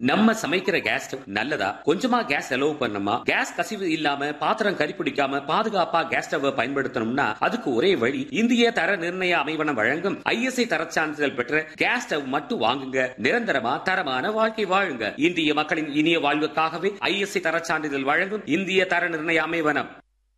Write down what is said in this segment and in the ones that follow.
நம்ம சமைக்கிற gas stove நல்லதா கொஞ்சமா கேஸ் செலவு பண்ணணுமா கேஸ் கசிவு இல்லாம பாத்திரம் கரிப்பிடிக்காம பாதுகாப்பா கேஸ் ஸ்டவ் பயன்படுத்தணும்னா அதுக்கு ஒரே வழி இந்திய தர நிர்ணய அமைவனம் வழங்கும் ஐஎஸ்ஐ தரச் சான்றிதழ் பெற்ற கேஸ் ஸ்டவ் மட்டும் வாங்குங்க நிரந்தரமா தரமான வாழ்க்கை வாழுங்க இந்திய மக்களின் இனிய வாழ்வுக்காகவே ஐஎஸ்ஐ தரச் சான்றிதழ் வழங்கும் இந்திய தர நிர்ணய அமைவனம்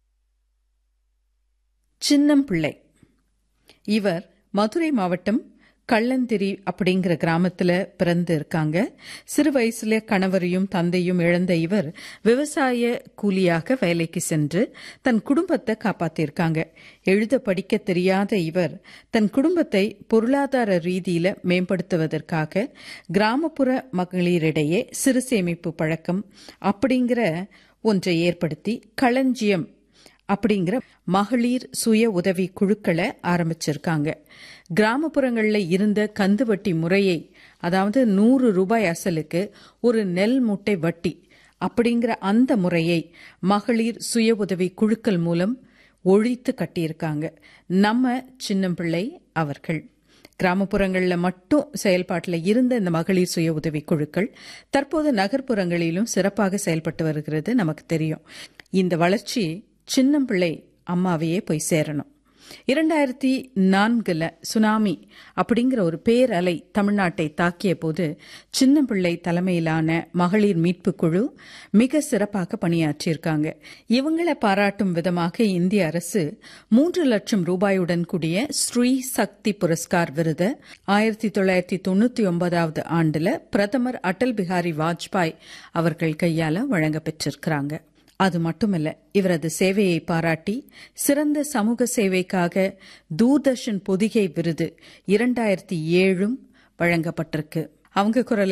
சின்னம்பிள்ளை இவர் மதுரை மாவட்டம் கள்ளந்திரி அப்படிங்கிற கிராமத்துல பிறந்து இருக்காங்க சிறு வயசுல கணவரையும் தந்தையும் இழந்த இவர் விவசாய கூலியாக வேலைக்கு சென்று தன் குடும்பத்தை காப்பாத்திருக்காங்க எழுத படிக்க தெரியாத இவர் தன் குடும்பத்தை பொருளாதார ரீதியில மேம்படுத்துவதற்காக கிராமப்புற மகளிரிடையே சிறு சேமிப்பு பழக்கம் அப்படிங்கிற ஒன்றை ஏற்படுத்தி களஞ்சியம் அப்படிங்கிற மகளிர் சுய உதவி குழுக்களை ஆரம்பிச்சிருக்காங்க கிராமப்புறங்களில் இருந்த கந்து வட்டி முறையை அதாவது நூறு ரூபாய் அசலுக்கு ஒரு நெல் மூட்டை வட்டி அப்படிங்கிற அந்த முறையை மகளிர் சுய உதவி குழுக்கள் மூலம் ஒழித்து கட்டியிருக்காங்க நம்ம சின்னம்பிள்ளை அவர்கள் கிராமப்புறங்களில் மட்டும் செயல்பாட்டில் இருந்த இந்த மகளிர் சுய உதவி குழுக்கள் தற்போது நகர்ப்புறங்களிலும் சிறப்பாக செயல்பட்டு வருகிறது நமக்கு தெரியும் இந்த வளர்ச்சி சின்னம்பிள்ளை அம்மாவையே போய் சேரணும் இரண்டாயிரத்தி நான்குல சுனாமி அப்படிங்கிற ஒரு பேரலை தமிழ்நாட்டை தாக்கிய போது சின்னம்பிள்ளை தலைமையிலான மகளிர் மீட்பு குழு மிக சிறப்பாக பணியாற்றியிருக்காங்க இவங்களை பாராட்டும் விதமாக இந்திய அரசு மூன்று லட்சம் ரூபாயுடன் கூடிய ஸ்ரீ சக்தி புரஸ்கார் விருது ஆயிரத்தி தொள்ளாயிரத்தி தொண்ணூத்தி ஒன்பதாவது ஆண்டுல பிரதமர் அடல் பிஹாரி வாஜ்பாய் அவர்கள் கையால வழங்க பெற்றிருக்கிறாங்க அது மட்டுமல்ல இவரது சேவையை பாராட்டி சிறந்த சமூக சேவைக்காக தூர்தர்ஷன் பொதிகை விருது இரண்டாயிரத்தி ஏழும் வழங்கப்பட்டிருக்கு அவங்க குரல்